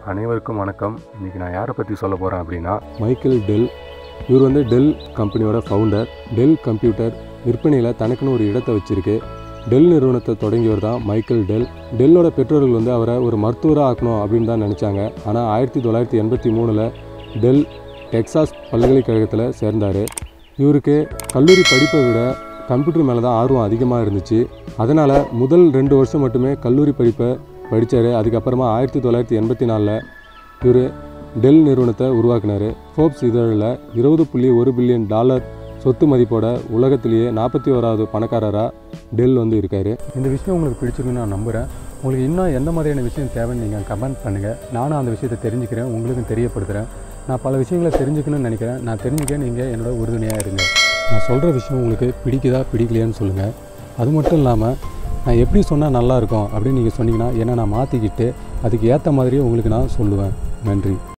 அனைவருக்கும் வணக்கம் இன்றைக்கி நான் யாரை பற்றி சொல்ல போகிறேன் அப்படின்னா மைக்கேல் டெல் இவர் வந்து டெல் கம்பெனியோட ஃபவுண்டர் டெல் கம்ப்யூட்டர் விற்பனையில் தனக்குன்னு ஒரு இடத்தை வச்சிருக்கு டெல் நிறுவனத்தை தொடங்கியவர் தான் மைக்கேல் டெல் டெல்லோட பெற்றோர்கள் வந்து அவரை ஒரு மருத்துவராக ஆக்கணும் அப்படின்னு தான் நினச்சாங்க ஆனால் ஆயிரத்தி தொள்ளாயிரத்தி எண்பத்தி மூணில் டெல் டெக்சாஸ் பல்கலைக்கழகத்தில் சேர்ந்தார் இவருக்கு கல்லூரி படிப்பை விட கம்ப்யூட்டர் மேலே தான் ஆர்வம் அதிகமாக இருந்துச்சு அதனால் முதல் ரெண்டு வருஷம் மட்டுமே கல்லூரி படிப்பை படித்தார் அதுக்கப்புறமா ஆயிரத்தி தொள்ளாயிரத்தி எண்பத்தி நாலில் இவர் டெல் நிறுவனத்தை உருவாக்கினார் ஃபோர்ப்ஸ் இதழில் இருபது புள்ளி ஒரு பில்லியன் டாலர் சொத்து மதிப்போட உலகத்திலேயே நாற்பத்தி ஓராவது பணக்காரராக டெல் வந்து இருக்கார் இந்த விஷயம் உங்களுக்கு பிடிச்சிருக்குன்னு நான் நம்புகிறேன் உங்களுக்கு இன்னும் எந்த மாதிரியான விஷயம் தேவைன்னு நீங்கள் கமெண்ட் பண்ணுங்கள் நானும் அந்த விஷயத்தை தெரிஞ்சுக்கிறேன் உங்களுக்கும் தெரியப்படுத்துகிறேன் நான் பல விஷயங்களை தெரிஞ்சுக்கணும்னு நினைக்கிறேன் நான் தெரிஞ்சுக்க நீங்கள் என்னோட உறுதுணையாக இருங்க நான் சொல்கிற விஷயம் உங்களுக்கு பிடிக்குதா பிடிக்கலையான்னு சொல்லுங்கள் அது மட்டும் இல்லாமல் நான் எப்படி சொன்னால் நல்லாயிருக்கும் அப்படின்னு நீங்கள் சொன்னீங்கன்னா என்னை நான் மாற்றிக்கிட்டு அதுக்கு ஏற்ற மாதிரியே உங்களுக்கு நான் சொல்லுவேன் நன்றி